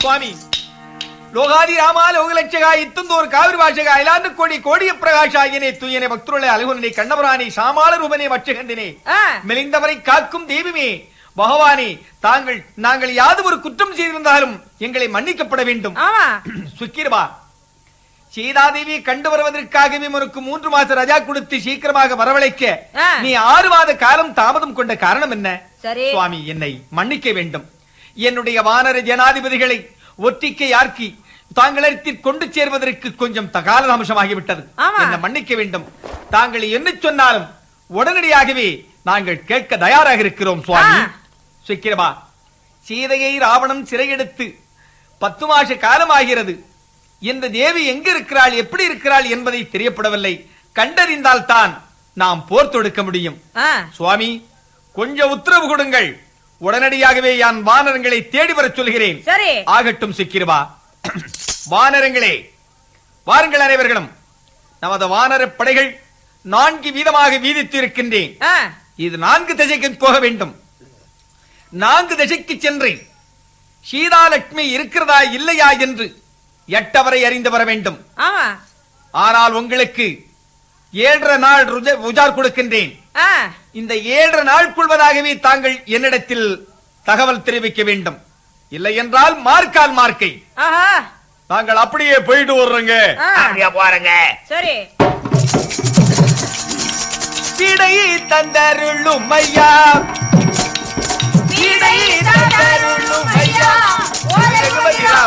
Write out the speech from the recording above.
ಸ್ವಾಮಿ ಲೋಗಾದಿ ರಾಮ ಲೋಕಲಕ್ಷಗ ಇತ್ತೊಂದೋರು ಕಾವಿರಿ ಭಾಷೆಗ ಐಲಾಂದು ಕೋಡಿ ಕೋಡಿಯ ಪ್ರಕಾಶ ಆಗಿನೇ துயனை பக்தருளை அழகுனனை கண்ணபுராணி சாமாள ரூபனை வச்சுகின்றனே ஆ, மெலிந்தவரை காக்கும் தெய்வமே பகவானே தாங்கள் நாங்கள் யாது ஒரு குற்றம் செய்திருந்தாலும் எங்களை மன்னிக்கப்பட வேண்டும் ஆமா சுக்கிரபா சீதாதேவி கண்டு வருவதற்காகவே உனக்கு மூன்று மாச ரஜா கொடுத்து சீக்கிரமாக வரவழைக்க ஆ. நீ ஆறு மாத காலம் தாமதம் கொண்ட காரணம் என்ன சரி சுவாமி என்னை மன்னிக்க வேண்டும் என்னுடைய வானர ஜனாதிபதிகளை ஒத்திக்கை யார்க்கி தாங்களிடத்தில் கொண்டு சேர்வதற்கு கொஞ்சம் தகால அம்சமாகிவிட்டது ஆமா. என்னை மன்னிக்க வேண்டும் தாங்கள் என்ன சொன்னாலும் உடனடியாகவே நாங்கள் கேட்க தயாராக இருக்கிறோம் சுவாமி ஆ. சுக்கிரபா சீதையை ராவணன் சிறையெடுத்து பத்து மாச காலமாகிறது இந்த தேவி எங்க இருக்கிறாள் எப்படி இருக்கிறாள் என்பதை தெரியப்படவில்லை கண்டறிந்தால் தான் நாம் போர் தொடுக்க முடியும் ஆ, சுவாமி கொஞ்சம் உத்தரவு கொடுங்கள் உடனடியாகவே யான் வானரங்களை தேடி வரச் சொல்கிறேன் சரி ஆகட்டும் சிக்கிரவா வானரங்களே வாருங்கள் அனைவர்களும் நமது வானர படைகள் நான்கு வீதமாக வீதித்து இருக்கின்றேன் ஆ, இது நான்கு திசைக்கு போக வேண்டும் நான்கு திசைக்கு சென்று சீதாலட்சுமி இருக்கிறதா இல்லையா என்று எட்டவரை அறிந்து வர வேண்டும் ஆமா ஆனால் உங்களுக்கு ஏழரை நாள் ருஜ- உஜார் கொடுக்கின்றேன் ஆ, இந்த ஏழரை நாள் கொள்வதாகவே தாங்கள் என்னிடத்தில் தகவல் தெரிவிக்க வேண்டும் இல்லை என்றால் மார்க்கால் மார்க்கை ஆஹா நாங்கள் அப்படியே போயிட்டு வர்றோங்க ஆ, அப்படியே போறேங்க சரி விடை தந்தருளும் ஐயா விடை தந்தருளும்